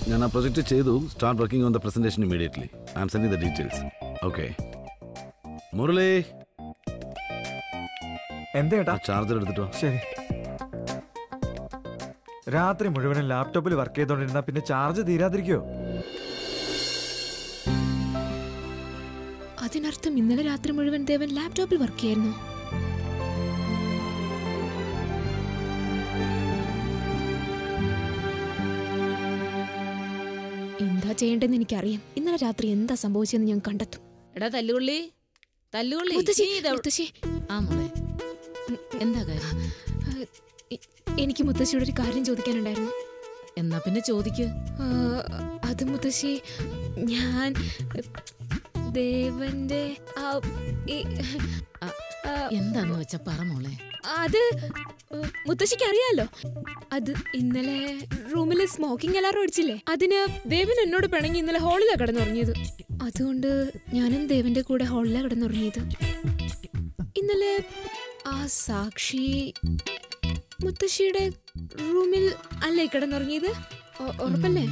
ഞാൻ ആ പ്രൊജക്റ്റ് ചെയ്തു start working on the presentation immediately I am sending the details okay Murali എന്താ ആ ഏട്ടാ ചാർജർ എടുത്തിട്ടോ ശരി രാത്രി മുഴുവനും ലാപ്ടോപ്പിൽ വർക്ക് ചെയ്തോണ്ടിരുന്ന പിന്നെ ചാർജ് തീരാതിരിക്കോ അതിനർത്ഥം ഇന്നലെ രാത്രി മുഴുവൻ ദേവൻ ലാപ്ടോപ്പിൽ വർക്ക് ചെയ്യായിരുന്നു എന്താ ചെയ്യേണ്ടതെന്ന് എനിക്കറിയാം ഇന്നലെ രാത്രി എന്താ സംഭവിച്ചതെന്ന് ഞാൻ കണ്ടെത്തും എടാ തല്ലുകൊള്ളി തല്ലുകൊള്ളി മുത്തശ്ശി, നീ ഇതെവിടെ- മുത്തശ്ശി, ആ മോളെ എന്താ കാര്യം ആ, എ- എനിക്ക് മുത്തശ്ശിയോട് ഒരു കാര്യം ചോദിക്കാനുണ്ടായിരുന്നു എന്നാ പിന്നെ ചോദിക്ക് ആ, അത് മുത്തശ്ശി ഞാൻ ദേവന്റെ ആ, ഈ- ആ, ആ, എന്താന്ന് വെച്ചാ പറ മോളെ അത് ഉം, മുത്തശ്ശിക്ക് അറിയാലോ അത് ഇന്നലെ റൂമില് സ്മോക്കിംഗ് അലാറം അടിച്ചില്ലേ അതിന് ദേവൻ എന്നോട് പിണങ്ങി ഇന്നലെ ഹാളിലാണ് കിടന്നുറങ്ങിയത് അതുകൊണ്ട് ഞാനും ദേവന്റെ കൂടെ ഹാളിലാണ് കിടന്നുറങ്ങിയത് ഇന്നലെ ആ സാക്ഷി മുത്തശ്ശിയുടെ റൂമിൽ അല്ലേ കിടന്നുറങ്ങിയത് ഒ- ഉറപ്പല്ലേ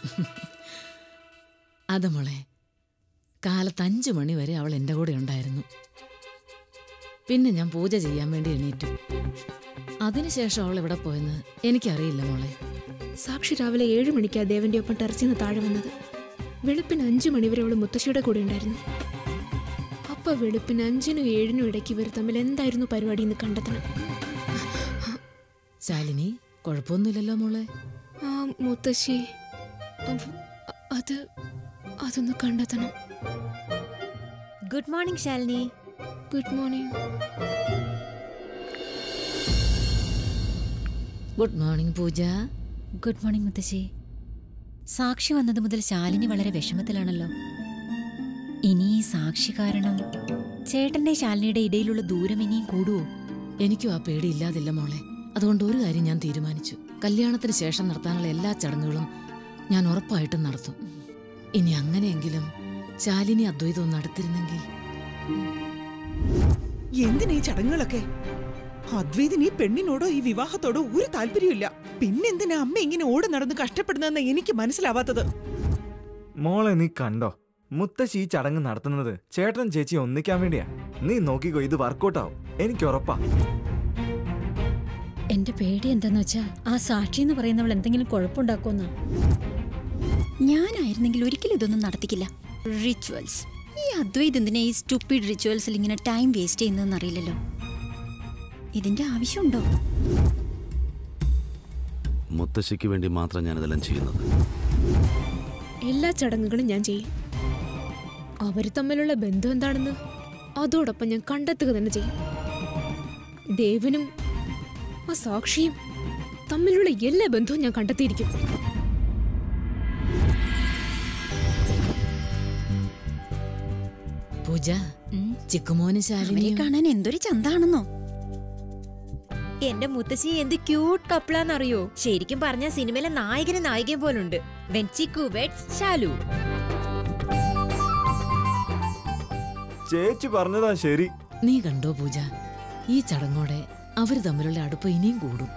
അത് മോളെ കാലത്ത് അഞ്ചു മണി വരെ അവൾ എൻ്റെ കൂടെ ഉണ്ടായിരുന്നു പിന്നെ ഞാൻ പൂജ ചെയ്യാൻ വേണ്ടി എണീറ്റു അതിനുശേഷം അവൾ എവിടെ പോയെന്ന് എനിക്കറിയില്ല മോളെ സാക്ഷി രാവിലെ ഏഴ് മണിക്കാ ദേവന്റെ ഒപ്പം ടെറസിൽ നിന്ന് താഴെ വന്നത് വെളുപ്പിന് അഞ്ചു മണിവരെ അവള് മുത്തശ്ശിയുടെ കൂടെ ഉണ്ടായിരുന്നു അപ്പൊ വെളുപ്പിന് അഞ്ചിനും ഏഴിനും ഇടയ്ക്ക് ഇവർ തമ്മിൽ എന്തായിരുന്നു പരിപാടി എന്ന് കണ്ടെത്തണം ശാലിനി കുഴപ്പമൊന്നുമില്ലല്ലോ മോളെ ആ മുത്തശ്ശി അവ- അത് അതൊന്ന് കണ്ടെത്തണം good morning Shalini good morning good morning Pooja good morning മുത്തശ്ശി സാക്ഷി വന്നത് മുതൽ ശാലിനി വളരെ വിഷമത്തിലാണല്ലോ ഇനി ഈ സാക്ഷി കാരണം ചേട്ടന്റെ ശാലിനിയുടെ ഇടയിലുള്ള ദൂരം ഇനിയും കൂടുവോ എനിക്കും ആ പേടി ഇല്ലാതില്ല മോളെ അതുകൊണ്ട് ഒരു കാര്യം ഞാൻ തീരുമാനിച്ചു കല്യാണത്തിന് ശേഷം നടത്താനുള്ള എല്ലാ ചടങ്ങുകളും ഞാൻ ഉറപ്പായിട്ടും നടത്തും ഇനി അങ്ങനെയെങ്കിലും ശാലിനി അദ്വൈതവും നടത്തിരുന്നെങ്കിൽ എന്തിനാ ഈ ചടങ്ങുകളൊക്കെ അദ്വൈതിന് ഈ പെണ്ണിനോടോ ഈ വിവാഹത്തോടോ ഒരു താല്പര്യമില്ല പിന്നെന്തിനാ അമ്മ ഇങ്ങനെ ഓടി നടന്ന് കഷ്ടപ്പെടുന്നതെന്ന് എനിക്ക് മനസ്സിലാവാത്തത് മോളെ നീ കണ്ടോ മുത്തശ്ശി ഈ ചടങ്ങ് നടത്തുന്നത് ചേട്ടൻ ചേച്ചി ഒന്നിക്കാൻ വേണ്ടിയാ നീ നോക്കിക്കോ ഇത് വർക്കൗട്ട് ആവും എനിക്ക് ഉറപ്പാ എന്റെ പേടി എന്താന്ന് വെച്ചാ ആ സാക്ഷി എന്ന് പറയുന്നവൾ എന്തെങ്കിലും കുഴപ്പമുണ്ടാക്കുമെന്നാ ഞാനായിരുന്നെങ്കിൽ ഒരിക്കലും ഇതൊന്നും നടത്തിക്കില്ല റിച്വൽസ് ഈ അദ്വൈത് എന്തിനാ ഈ സ്റ്റുപ്പിഡ് റിച്വൽസിൽ ഇങ്ങനെ ടൈം വേസ്റ്റ് ചെയ്യുന്നതെന്ന് അറിയില്ലല്ലോ ഇതിന്റെ ആവശ്യമുണ്ടോ മുത്തശ്ശിക്ക് വേണ്ടി മാത്രം ഞാനിതെല്ലാം ചെയ്യുന്നത് എല്ലാ ചടങ്ങുകളും ഞാൻ ചെയ്യും അവർ തമ്മിലുള്ള ബന്ധം എന്താണെന്ന് അതോടൊപ്പം ഞാൻ കണ്ടെത്തുക തന്നെ ചെയ്യും ദേവനും ആ സാക്ഷിയും തമ്മിലുള്ള എല്ലാ ബന്ധവും ഞാൻ കണ്ടെത്തിയിരിക്കും പൂജ ഉം. ചിക്കുമോനും അവരെ ശാലിനിയും കാണാൻ എന്തൊരു ചന്താണെന്നോ എന്റെ മുത്തശ്ശി എന്ത് ക്യൂട്ട് കപ്പിളാന്നറിയോ ശരിക്കും പറഞ്ഞ സിനിമയിലെ നായകനും നായികയും പോലുണ്ട് വെൻ ചിക്കു വെറ്റ്സ് ഷാലു ചേച്ചി പറഞ്ഞതാ ശരി നീ കണ്ടോ പൂജ ഈ ചടങ്ങോടെ അവര് തമ്മിലുള്ള അടുപ്പ് ഇനിയും കൂടും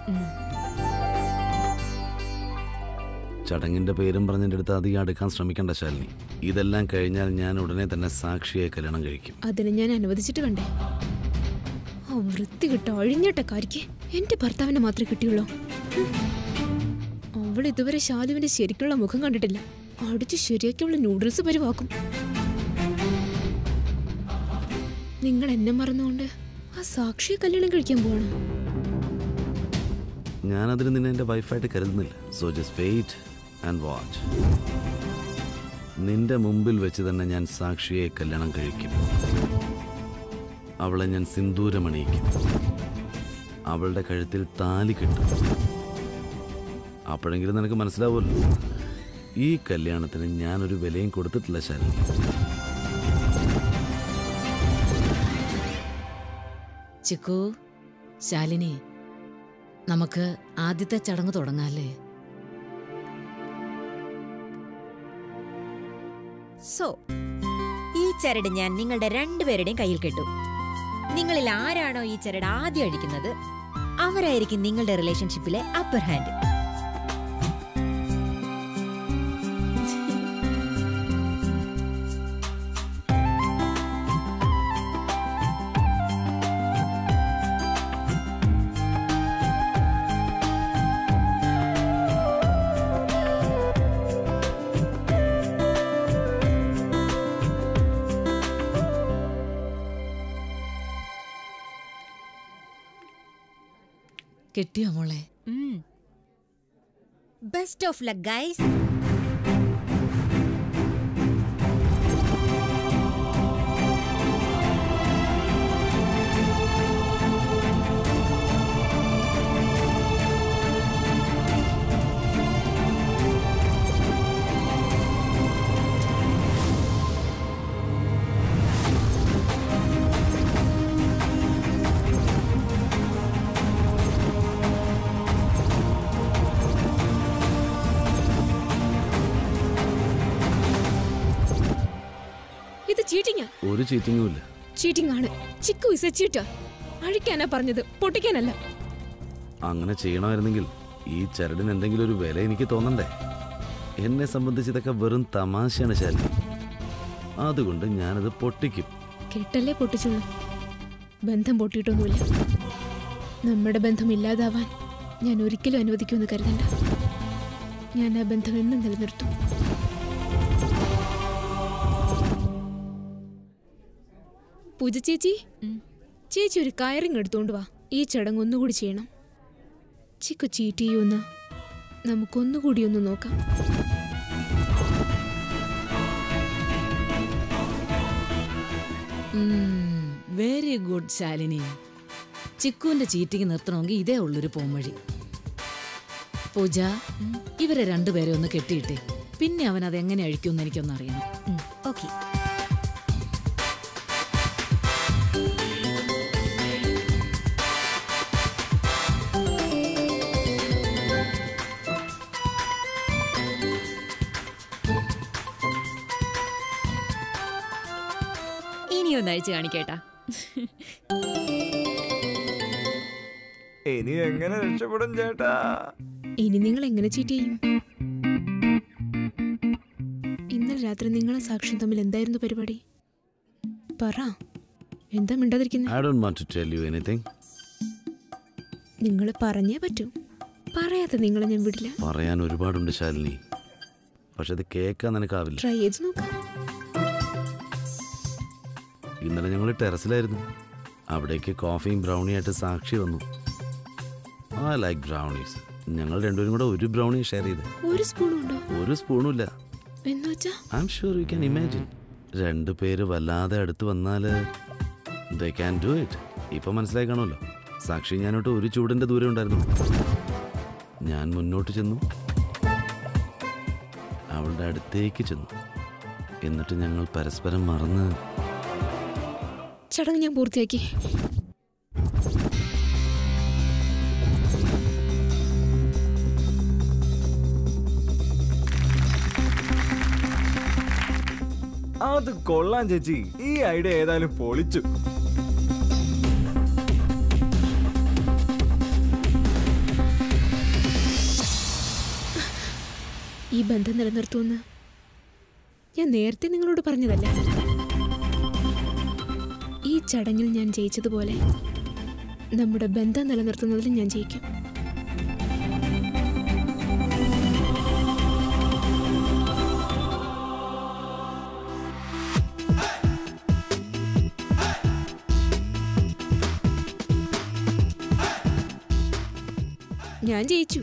ചടങ്ങിന്റെ പേരും പറഞ്ഞതിൻ്റെ അടുത്ത് അധികം അടുക്കാൻ ശ്രമിക്കണ്ട ശാലിനി ഇതെല്ലാം കഴിഞ്ഞാൽ ഞാൻ ഉടനെ തന്നെ സാക്ഷിയെ കല്യാണം കഴിക്കും അതിന് ഞാൻ അനുവദിച്ചിട്ട് വേണ്ടേ ആ വൃത്തി കിട്ട അഴിഞ്ഞട്ടക്കാരിക്ക് എന്റെ ഭർത്താവിനെ മാത്രമേ കിട്ടിയുള്ളൂ ഉം. അവൾ ഇതുവരെ ശാലുവിന്റെ ശരിക്കുള്ള മുഖം കണ്ടിട്ടില്ല അടിച്ച് ശരിയാക്കി അവള് നൂഡിൽസ് പരിവാക്കും നിങ്ങൾ എന്നെ മറന്നുകൊണ്ട് ആ സാക്ഷിയെ കല്യാണം കഴിക്കാൻ പോവാണ് ഞാനതിന് നിന്നെ എൻ്റെ വൈഫായിട്ട് കരുതുന്നില്ല so just wait and watch നിന്റെ മുമ്പിൽ വെച്ച് തന്നെ ഞാൻ സാക്ഷിയെ കല്യാണം കഴിക്കും അവളെ ഞാൻ സിന്ദൂരമണിയിക്കും അവളുടെ കഴുത്തിൽ താലി കെട്ടും അപ്പോഴെങ്കിലും നിനക്ക് മനസ്സിലാവുമല്ലോ ഈ കല്യാണത്തിന് ഞാനൊരു വിലയും കൊടുത്തിട്ടില്ല ശാലിനി ചിക്കു ശാലിനി നമുക്ക് ആദ്യത്തെ ചടങ്ങ് തുടങ്ങാല്ലേ സോ ഈ ചരട് ഞാൻ നിങ്ങളുടെ രണ്ടുപേരുടെയും കയ്യിൽ കെട്ടു നിങ്ങളിൽ ആരാണോ ഈ ചരട് ആദ്യം അഴിക്കുന്നത് അവരായിരിക്കും നിങ്ങളുടെ റിലേഷൻഷിപ്പിലെ അപ്പർ ഹാൻഡ് കെട്ടിയോ മോളെ ബെസ്റ്റ് ഓഫ് ലക്ക് ഗൈസ് ഇത് ചീറ്റിങ്ങാ ഒരു ചീറ്റിങ്ങും ഇല്ല ചീറ്റിംഗ് ആണ് ചിക്കു ഇസ് എ ചീറ്റർ അഴിക്കാനാ പറഞ്ഞത് പൊട്ടിക്കാനല്ല അങ്ങനെ ചെയ്യണമായിരുന്നെങ്കിൽ ഈ ചരടിന് എന്തെങ്കിലും ഒരു വില എനിക്ക് തോന്നണ്ടേ എന്നെ സംബന്ധിച്ച് ഇതൊക്കെ വെറും തമാശയാണ് ശാലിനി അതുകൊണ്ട് ഞാനത് പൊട്ടിക്കും കെട്ടല്ലേ പൊട്ടിച്ചുള്ളൂ ബന്ധം പൊട്ടിയിട്ടൊന്നുമില്ല നമ്മുടെ ബന്ധം ഇല്ലാതാവാൻ ഞാൻ ഒരിക്കലും അനുവദിക്കുമെന്ന് കരുതണ്ട ഞാൻ ആ ബന്ധം എന്നും നിലനിർത്തും പൂജ ചേച്ചി ചേച്ചി ഒരു കയറിങ് എടുത്തുകൊണ്ട് വാ ഈ ചടങ്ങ് ഒന്നുകൂടി ചെയ്യണം ചിക്കു ചീറ്റ് ചെയ്യുമെന്ന് നമുക്കൊന്നുകൂടി ഒന്ന് നോക്കാം വെരി ഗുഡ് ശാലിനി ചിക്കുവിന്റെ ചീറ്റിങ് നിർത്തണമെങ്കിൽ ഇതേ ഉള്ളൊരു പോംവഴി പൂജ ഇവരെ രണ്ടുപേരെ ഒന്ന് കെട്ടിയിട്ടേ പിന്നെ അവൻ അത് എങ്ങനെ അഴിക്കുമെന്ന് എനിക്കൊന്ന് അറിയണം ഓക്കെ ഇനി ഒന്ന് അഴിച്ചു കാണിക്കേട്ടാ ഇനി എങ്ങനെ രക്ഷപ്പെടും ചേട്ടാ ഇനി നിങ്ങൾ എങ്ങനെ ചീറ്റ് ചെയ്യും ഇന്നലെ രാത്രി നിങ്ങളും സാക്ഷ്യം തമ്മിൽ എന്തായിരുന്നു പരിപാടി പറ എന്താ മിണ്ടാതിരിക്കുന്നത് I don't want to tell you anything നിങ്ങൾ പറഞ്ഞേ പറ്റൂ പറയാതെ നിങ്ങളെ ഞാൻ വിടില്ല പറയാൻ ഒരുപാടുണ്ട് ശാലിനി പക്ഷെ അത് കേൾക്കാൻ നിനക്കാവില്ല ട്രൈ ചെയ്ത് നോക്കാം ഇന്നലെ ഞങ്ങൾ ടെറസിലായിരുന്നു അവിടേക്ക് കോഫിയും ബ്രൗണിയായിട്ട് സാക്ഷി വന്നു ഐ ലൈക്ക് ബ്രൗണീസ് ഞങ്ങൾ രണ്ടുപേരും കൂടെ ഒരു ബ്രൗണി ഷെയർ ചെയ്ത് ഒരു സ്പൂണും ഉണ്ടോ ഒരു സ്പൂണും ഇല്ല എന്ന് വെച്ചാ I'm sure you can imagine രണ്ട് പേര് വല്ലാതെ അടുത്ത് വന്നാൽ ദേ ക്യാൻ ഡു ഇറ്റ് ഇപ്പൊ മനസ്സിലായി കാണുമല്ലോ സാക്ഷി ഞാനോട്ട് ഒരു ചൂടിന്റെ ദൂരം ഉണ്ടായിരുന്നു ഞാൻ മുന്നോട്ട് ചെന്നു അവളുടെ അടുത്തേക്ക് ചെന്നു എന്നിട്ട് ഞങ്ങൾ പരസ്പരം മറന്ന് ചടങ്ങ് ഞാൻ പൂർത്തിയാക്കി അത് കൊള്ളാം ചേച്ചി ഈ ഐഡിയ ഏതായാലും പൊളിച്ചു ഈ ബന്ധം നിലനിർത്തുമെന്ന് ഞാൻ നേരത്തെ നിങ്ങളോട് പറഞ്ഞതല്ല ഈ ചടങ്ങിൽ ഞാൻ ജയിച്ചതുപോലെ നമ്മുടെ ബന്ധം നിലനിർത്തുന്നതിൽ ഞാൻ ജയിക്കും ഞാൻ ജയിച്ചു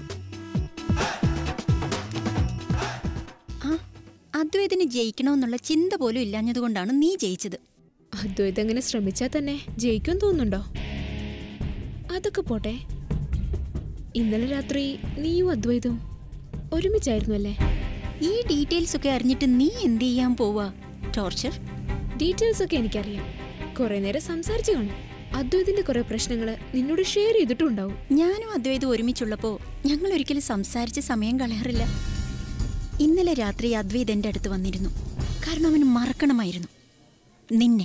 ആ അദ്വൈതിന് ജയിക്കണമെന്നുള്ള ചിന്ത പോലും ഇല്ലാഞ്ഞതുകൊണ്ടാണ് നീ ജയിച്ചത് അദ്വൈത് അങ്ങനെ ശ്രമിച്ചാൽ തന്നെ ജയിക്കും തോന്നുന്നുണ്ടോ അതൊക്കെ പോട്ടെ ഇന്നലെ രാത്രി നീയും അദ്വൈതും ഒരുമിച്ചായിരുന്നു അല്ലേ ഈ ഡീറ്റെയിൽസ് ഒക്കെ അറിഞ്ഞിട്ട് നീ എന്ത് ചെയ്യാൻ പോവാ ടോർച്ചർ ഡീറ്റെയിൽസ് ഒക്കെ എനിക്കറിയാം കുറെ നേരം സംസാരിച്ചു കാണും അദ്വൈതിന്റെ കുറെ പ്രശ്നങ്ങൾ നിന്നോട് ഷെയർ ചെയ്തിട്ടുണ്ടാവും ഞാനും അദ്വൈതും ഒരുമിച്ചുള്ളപ്പോ ഞങ്ങൾ ഒരിക്കലും സംസാരിച്ച് സമയം കളയാറില്ല ഇന്നലെ രാത്രി അദ്വൈത് എൻ്റെ അടുത്ത് വന്നിരുന്നു കാരണം അവന് മറക്കണമായിരുന്നു നിന്നെ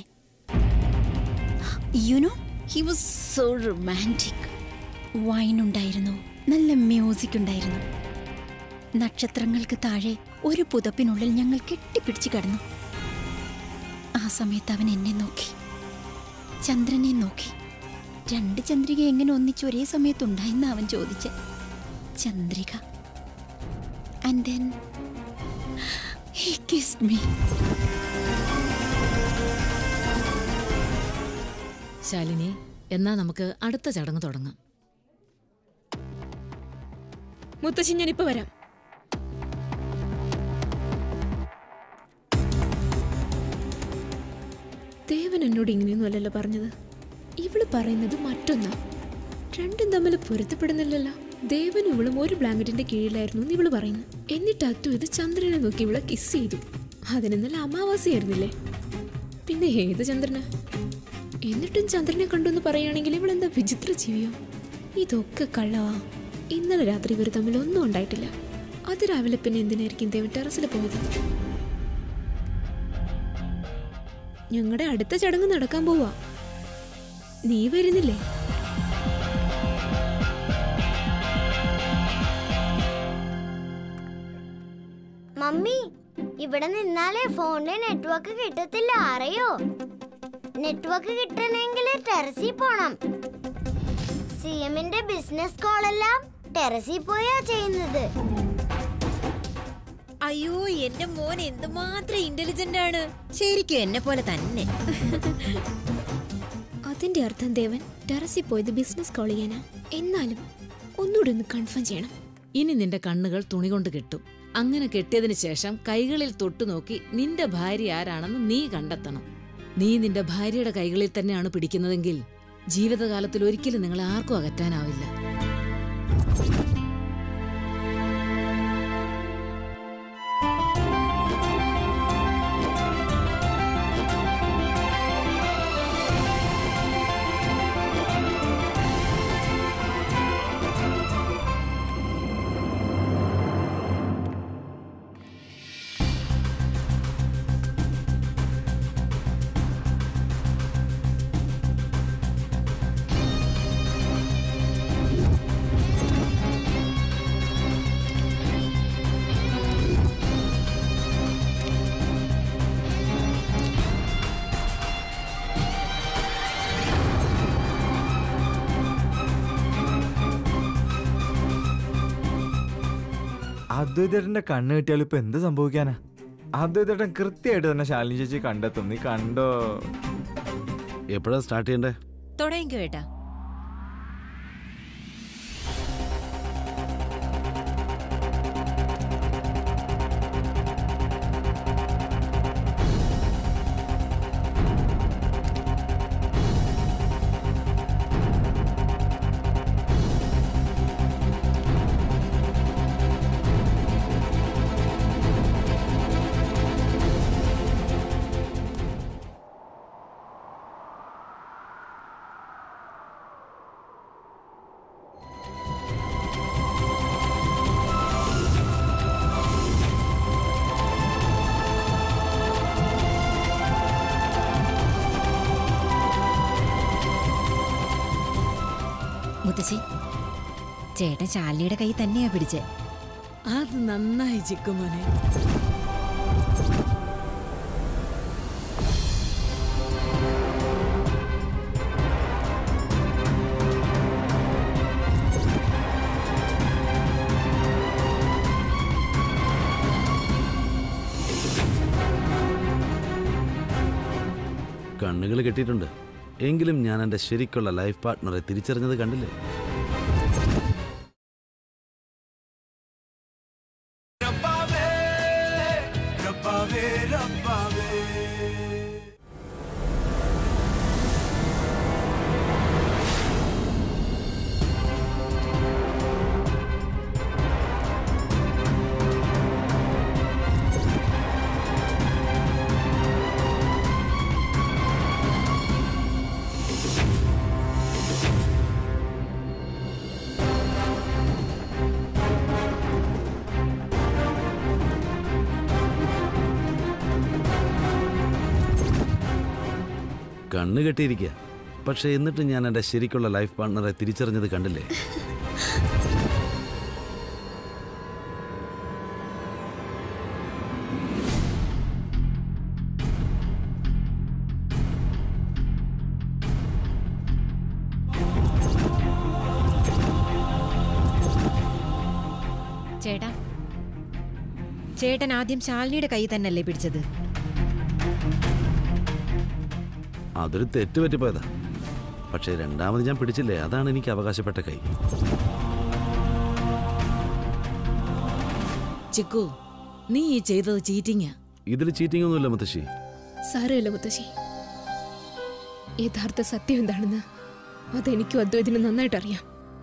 you know he was so romantic wine ഉണ്ടായിരുന്നു നല്ല മ്യൂസിക് ഉണ്ടായിരുന്നു നക്ഷത്രങ്ങൾക്ക് താഴെ ഒരു പുതപ്പിനുള്ളിൽ ഞങ്ങൾ കെട്ടിപ്പിടിച്ച് കിടന്നു ആ സമയത്ത് അവൻ എന്നെ നോക്കി ചന്ദ്രനെ നോക്കി രണ്ട് ചന്ദ്രിക എങ്ങനെ ഒന്നിച്ച് ഒരേ സമയത്തുണ്ടായെന്ന് അവൻ ചോദിച്ച് Chandrika and then he kissed me Shalini എന്നാ നമുക്ക് അടുത്ത ചടങ്ങ് തുടങ്ങാം മുത്തശ്ശി ഞാൻ ഇപ്പൊ വരാം ദേവൻ എന്നോട് ഇങ്ങനെയൊന്നും അല്ലല്ലോ പറഞ്ഞത് ഇവള് പറയുന്നത് മറ്റൊന്നാ രണ്ടും തമ്മിൽ പൊരുത്തപ്പെടുന്നില്ലല്ലോ ദേവനും ഇവളും ഒരു ബ്ലാങ്കറ്റിന്റെ കീഴിലായിരുന്നു എന്ന് ഇവള് പറയുന്നു എന്നിട്ട് അത്തു ഇത് ചന്ദ്രനെ നോക്കി ഇവളെ കിസ് ചെയ്തു അതിന് നല്ല അമാവാസിയായിരുന്നില്ലേ പിന്നെ ഏത് ചന്ദ്രന് എന്നിട്ടും ചന്ദ്രനെ കണ്ടു എന്ന് പറയുകയാണെങ്കിൽ ഇവളെന്താ വിചിത്ര ജീവിയോ ഇതൊക്കെ കള്ളവാ ഇന്നലെ രാത്രി ഇവർ തമ്മിൽ ഒന്നും ഉണ്ടായിട്ടില്ല അത് രാവിലെ പിന്നെ എന്തിനായിരിക്കും ദേവൻ ടെറസിൽ പോയത് ഞങ്ങളുടെ അടുത്ത ചടങ്ങ് നടക്കാൻ പോവാ നീ വരുന്നില്ലേ മമ്മി ഇവിടെ നിന്നാലേ ഫോണിൽ നെറ്റ്വർക്ക് കിട്ടത്തില്ല അറിയോ നെറ്റ്വർക്ക് കിട്ടണമെങ്കിൽ ടെറസിൽ പോണം സി എമ്മിന്റെ ബിസിനസ് കോളെല്ലാം ടെറസിൽ പോയാ ചെയ്യുന്നത് അയ്യോ എന്റെ മോൻ എന്തുമാത്രം ഇന്റലിജന്റ് ആണ് ശരിക്കും എന്നെ പോലെ തന്നെ അതിന്റെ അർത്ഥം ദേവൻ ടെറസിൽ പോയത് ബിസിനസ് കോൾ ചെയ്യാനാ എന്നാലും ഒന്നുകൂടി ഒന്ന് കൺഫേം ചെയ്യണം ഇനി നിന്റെ കണ്ണുകൾ തുണി കൊണ്ട് കെട്ടും അങ്ങനെ കെട്ടിയതിന് ശേഷം കൈകളിൽ തൊട്ടുനോക്കി നിന്റെ ഭാര്യ ആരാണെന്ന് നീ കണ്ടെത്തണം നീ നിന്റെ ഭാര്യയുടെ കൈകളിൽ തന്നെയാണ് പിടിക്കുന്നതെങ്കിൽ ജീവിതകാലത്തിൽ ഒരിക്കലും നിങ്ങളെ ആർക്കും അകറ്റാനാവില്ല അദ്വൈതേട്ടന്റെ കണ്ണ് കിട്ടിയാൽ ഇപ്പൊ എന്ത് സംഭവിക്കാനാ അദ്വൈതേട്ടൻ കൃത്യമായിട്ട് തന്നെ ശാലിനി ചേച്ചി കണ്ടെത്തും നീ കണ്ടോ എപ്പോഴാ സ്റ്റാർട്ട് ചെയ്യണ്ടേ തുടങ്ങിക്കോ ഏട്ടാ മുത്തശ്ശി ചേട്ടൻ ശാലിനിയുടെ കൈ തന്നെയാ പിടിച്ചേ അത് നന്നായി ചിക്കുമോനെ കണ്ണുകൾ കെട്ടിയിട്ടുണ്ട് എങ്കിലും ഞാൻ എൻ്റെ ശരിക്കുള്ള ലൈഫ് പാർട്ട്ണറെ തിരിച്ചറിഞ്ഞത് കണ്ടില്ലേ കണ്ണ് കെട്ടിയിരിക്കുക പക്ഷെ എന്നിട്ട് ഞാൻ എൻ്റെ ശരിക്കുള്ള ലൈഫ് പാർട്ട്ണറെ തിരിച്ചറിഞ്ഞത് കണ്ടില്ലേ ചേട്ടാ ചേട്ടൻ ആദ്യം ശാലിനിയുടെ കൈ തന്നെയല്ലേ പിടിച്ചത് അതൊരു തെറ്റ് പറ്റിപ്പോയതാ പക്ഷേ രണ്ടാമത് ഞാൻ പിടിച്ചില്ലേ അതാണ് എനിക്ക് അവകാശപ്പെട്ട കൈ ചിക്കു നീ ഈ ചെയ്തത് ചീറ്റിങ്ങാ ഇതിൽ ചീറ്റിംഗ് ഒന്നുമില്ല മുത്തശ്ശി സാരമില്ല മുത്തശ്ശി യഥാർത്ഥ സത്യം എന്താണെന്ന് അതെനിക്കും അദ്വൈതിന് നന്നായിട്ട് അറിയാം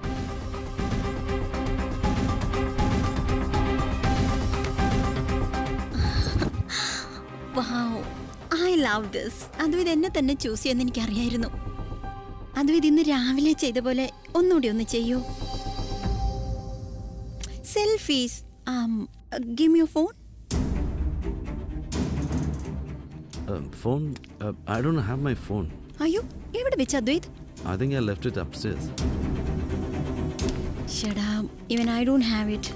ഐ ലവ് ദിസ് അദ്വൈത് എന്നെ തന്നെ ചൂസ് ചെയ്യുമെന്ന് എനിക്കറിയായിരുന്നു അദ്വൈത് ഇന്ന് രാവിലെ ചെയ്ത പോലെ ഒന്നുകൂടി ഒന്ന് ചെയ്യൂ selfies gimme you phone phone I don't have my phone അയ്യോ എവിടെ വെച്ച് Advaith I think I left it upstairs ഷടാ ഇവൻ I don't have it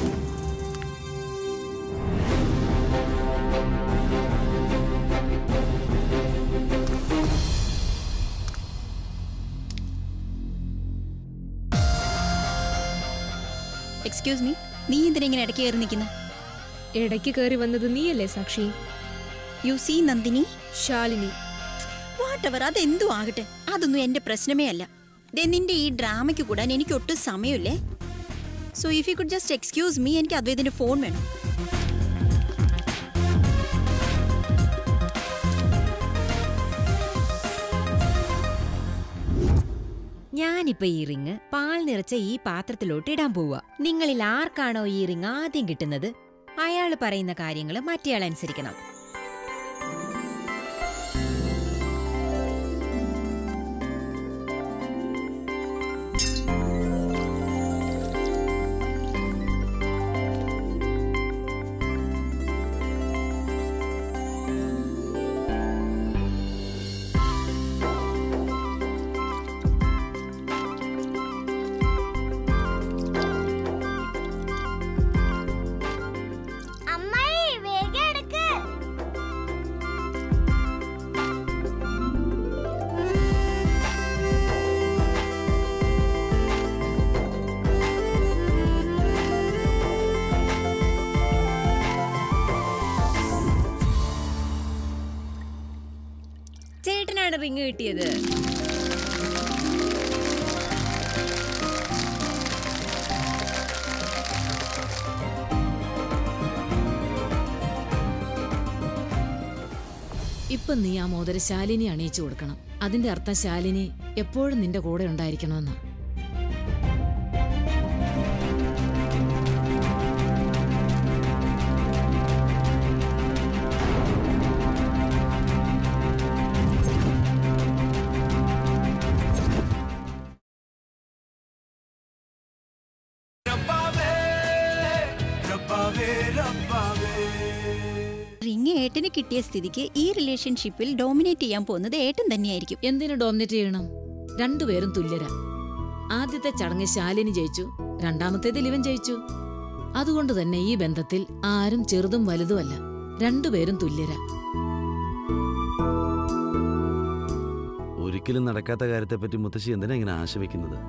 excuse me നീ എന്തിനാ ഇങ്ങനെ ഇടയ്ക്ക് കയറി നിൽക്കുന്നത് ഇടയ്ക്ക് കയറി വന്നത് നീയല്ലേ Sakshi you see Nandini Shalini whatever അതെന്തു ആകട്ടെ അതൊന്നും എന്റെ പ്രശ്നമേ അല്ല ദേ നിന്റെ ഈ ഡ്രാമയ്ക്ക് കൂടാൻ എനിക്ക് ഒട്ടും സമയമില്ലേ so if you could just excuse me എനിക്ക് അദ്വൈതിന്റെ ഫോൺ വേണം ഞാനിപ്പോ ഈ റിങ് പാൽ നിറച്ച ഈ പാത്രത്തിലോട്ട് ഇടാൻ പോവുക നിങ്ങളിൽ ആർക്കാണോ ഈ റിങ് ആദ്യം കിട്ടുന്നത് അയാൾ പറയുന്ന കാര്യങ്ങൾ മറ്റേയാൾ അനുസരിക്കണം അമ്മായി വേഗം എടുക്ക് ചേട്ടനാണ് റിങ് കിട്ടിയത് ഇപ്പൊ നീ ആ മോതിര ശാലിനി അണിയിച്ചു കൊടുക്കണം അതിന്റെ അർത്ഥം ശാലിനി എപ്പോഴും നിന്റെ കൂടെ ഉണ്ടായിരിക്കണമെന്നാ റിങ് ഏട്ടന് കിട്ടിയ സ്ഥിതിക്ക് ഈ റിലേഷൻഷിപ്പിൽ ഡോമിനേറ്റ് ചെയ്യാൻ പോകുന്നത് ഏട്ടൻ തന്നെയായിരിക്കും എന്തിനു ഡോമിനേറ്റ് ചെയ്യണം രണ്ടുപേരും തുല്യരാ ആദ്യത്തെ ചടങ്ങ് ശാലിനി ജയിച്ചു രണ്ടാമത്തേതിൽ ഇവൻ ജയിച്ചു അതുകൊണ്ട് തന്നെ ഈ ബന്ധത്തിൽ ആരും ചെറുതും വലുതുമല്ല രണ്ടുപേരും തുല്യരാ ഒരിക്കലും നടക്കാത്ത കാര്യത്തെപ്പറ്റി മുത്തശ്ശി എന്തിനാ ഇങ്ങനെ ആശ വെക്കുന്നത്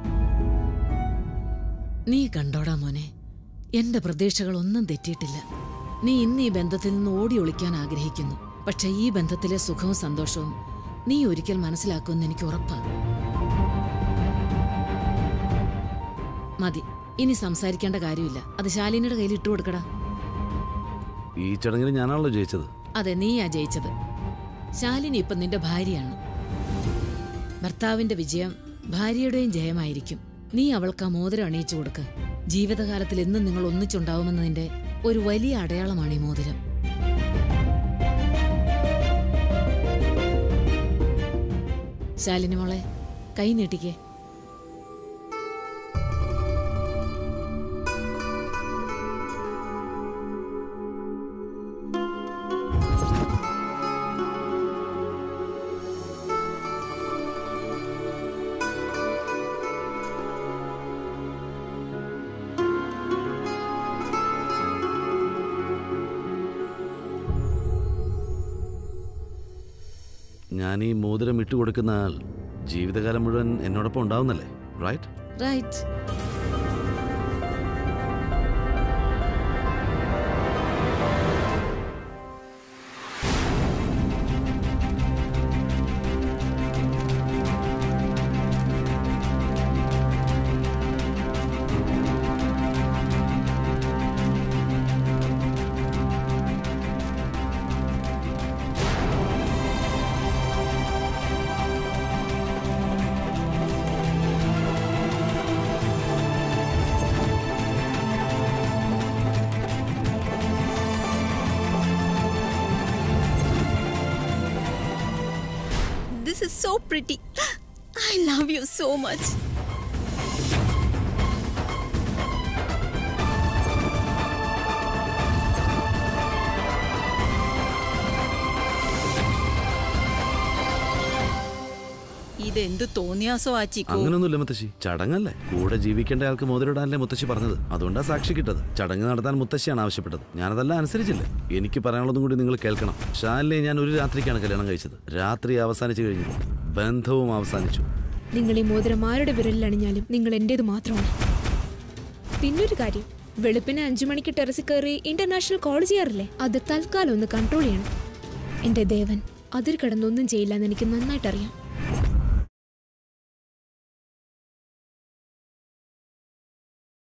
നീ കണ്ടോടാ മോനെ എന്റെ പ്രതീക്ഷകളൊന്നും തെറ്റിയിട്ടില്ല നീ ഇന്ന് ഈ ബന്ധത്തിൽ നിന്ന് ഓടി ഒളിക്കാൻ ആഗ്രഹിക്കുന്നു പക്ഷെ ഈ ബന്ധത്തിലെ സുഖവും സന്തോഷവും നീ ഒരിക്കൽ മനസ്സിലാക്കുമെന്ന് എനിക്ക് ഉറപ്പാ മതി ഇനി സംസാരിക്കേണ്ട കാര്യമില്ല അത് ശാലിനിയുടെ കയ്യിൽ ഇട്ടു കൊടുക്കടാ ഈ ചടങ്ങിൽ ഞാനാണല്ലോ ജയിച്ചത് അതെ നീയാ ജയിച്ചത് ശാലിനി ഇപ്പൊ നിന്റെ ഭാര്യയാണ് ഭർത്താവിന്റെ വിജയം ഭാര്യയുടെയും ജയമായിരിക്കും നീ അവൾക്ക് ആ മോതിരം അണിയിച്ചു കൊടുക്ക് ജീവിതകാലത്തിൽ എന്നും നിങ്ങൾ ഒന്നിച്ചുണ്ടാവുമെന്നതിന്റെ ഒരു വലിയ അടയാളമാണ് ഈ മോതിരം ശാലിനി മോളെ കൈ നീട്ടിക്കേ ഞാൻ ഈ മോതിരം ഇട്ടുകൊടുക്കുന്ന ആൾ ജീവിതകാലം മുഴുവൻ എന്നോടൊപ്പം ഉണ്ടാവുന്നല്ലേ right right this is so pretty I love you so much ഇതെന്ത് തോന്നിയാസോ ആ ചിക്കു അങ്ങനൊന്നുമില്ല മുത്തശ്ശി ചടങ്ങല്ലേ കൂടെ ജീവിക്കേണ്ട ആൾക്ക് മോതിരിടാനല്ലേ മുത്തശ്ശി പറഞ്ഞത് അതുകൊണ്ടാ സാക്ഷി കിട്ടത് ചടങ്ങ് നടത്താൻ മുത്തശ്ശിയാണ് ആവശ്യപ്പെട്ടത് ഞാനതെല്ലാം അനുസരിച്ചില്ല എനിക്ക് പറയാനുള്ളതും കൂടി നിങ്ങൾ കേൾക്കണം ഷാലിനെ ഞാൻ ഒരു രാത്രിക്കാണ് കല്യാണം കഴിച്ചത് രാത്രി അവസാനിച്ചു കഴിഞ്ഞു ബന്ധവും അവസാനിച്ചു നിങ്ങൾ ഈ മോതിരം ആരുടെ വിരലിൽ അണിഞ്ഞാലും നിങ്ങൾ എന്റേത് മാത്രമാണ് പിന്നൊരു കാര്യം വെളുപ്പിന് അഞ്ചു മണിക്ക് ടെറസിൽ കയറി ഇന്റർനാഷണൽ കോൾ ചെയ്യാറില്ലേ അത് തൽക്കാലം ഒന്ന് കൺട്രോൾ ചെയ്യണം എന്റെ ദേവൻ അതിൽ കിടന്നൊന്നും ചെയ്യില്ല എന്ന് എനിക്ക് നന്നായിട്ട് അറിയാം